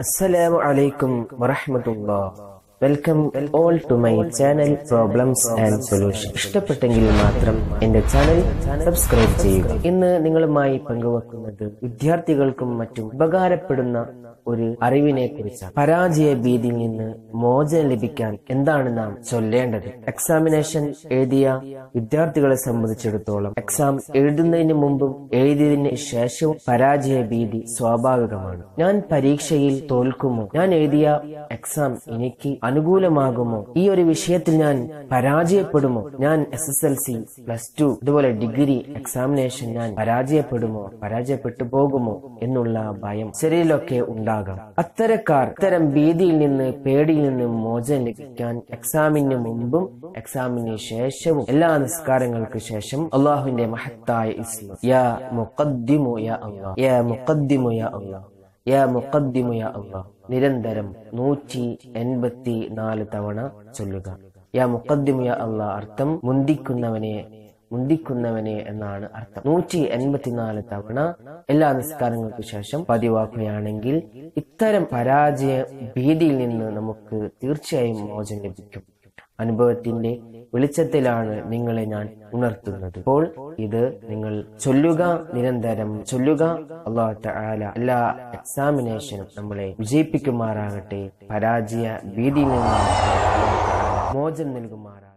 Assalamu alaikum warahmatullah. Welcome all to my channel problems and solution ഇഷ്ടപ്പെട്ടെങ്കിൽ മാത്രം എന്റെ channel subscribe ചെയ്യുക ഇന്ന് നിങ്ങളുമായി പങ്കുവെക്കുന്നത് വിദ്യാർത്ഥികൾക്കും മറ്റും ഉപകാരപ്പെടുന്ന ഒരു അറിവിനെ കുറിച്ചാണ് പരാജയ ഭീതിയിൽ നിന്ന് മോചനം ലഭിക്കാൻ എന്താണ് നാം ചൊല്ലേണ്ടത് എക്സാമിനേഷൻ എഴുതിയ വിദ്യാർത്ഥികളെ സംബന്ധിച്ചിടത്തോളം എക്സാം എഴുതുന്നതിന് മുമ്പും എഴുതിയതിന് ശേഷവും പരാജയ ഭീതി സ്വാഭാവികമാണ് ഞാൻ പരീക്ഷയിൽ തോൽക്കുമോ ഞാൻ എഴുതിയ എക്സാം എനിക്ക് അനുകൂലമാകുമോ ഈ ഒരു വിഷയത്തിൽ ഞാൻ പരാജയപ്പെടുമോ ഞാൻ S S L C plus two ഇതുപോലെ ഡിഗ്രി എക്സാമിനേഷൻ ഞാൻ പരാജയപ്പെടുമോ പരാജയപ്പെട്ടു പോകുമോ എന്നുള്ള ഭയം ശരീരമൊക്കെ ഉണ്ടാകാം അത്തരക്കാർ ഇത്തരം ഭീതിയിൽ നിന്ന് പേടിയിൽ നിന്ന് മോചനം ലഭിക്കാൻ എക്സാമിന് മുമ്പും എക്സാമിന് ശേഷവും എല്ലാ നിസ്കാരങ്ങൾക്ക് ശേഷം അള്ളാഹുവിന്റെ മഹത്തായ ഇസ്ലാം യാ മുഖദ്ദിമു യാ അള്ളാഹ് യാ മുഖദ്ദിമു യാ അള്ളാഹ് യാ മുഖദ്ദിമു യാ അള്ളാഹ് നിരന്തരം നൂറ്റി എൺപത്തി നാല് തവണ ചൊല്ലുക യാ മുഖദ്ദിമു യാ അള്ളാഹ് അർത്ഥം മുന്തിക്കുന്നവനെ മുന്തിക്കുന്നവനെ എന്നാണ് അർത്ഥം നൂറ്റി എൺപത്തിനാല് തവണ എല്ലാ നിസ്കാരങ്ങൾക്ക് ശേഷം പതിവാക്കുകയാണെങ്കിൽ ഇത്തരം പരാജയ ഭീതിയിൽ നിന്ന് നമുക്ക് തീർച്ചയായും മോചനം ലഭിക്കും അനുഭവത്തിന്റെ വെളിച്ചത്തിലാണ് നിങ്ങളെ ഞാൻ ഉണർത്തുന്നത് അപ്പോൾ ഇത് നിങ്ങൾ ചൊല്ലുക നിരന്തരം ചൊല്ലുക അള്ളാഹു തആല എല്ലാ എക്സാമിനേഷനും നമ്മളെ വിജയിപ്പിക്കുമാറാകട്ടെ പരാജയ ഭീതിയിൽ നിന്ന് മോചനം നൽകുമാറാകട്ടെ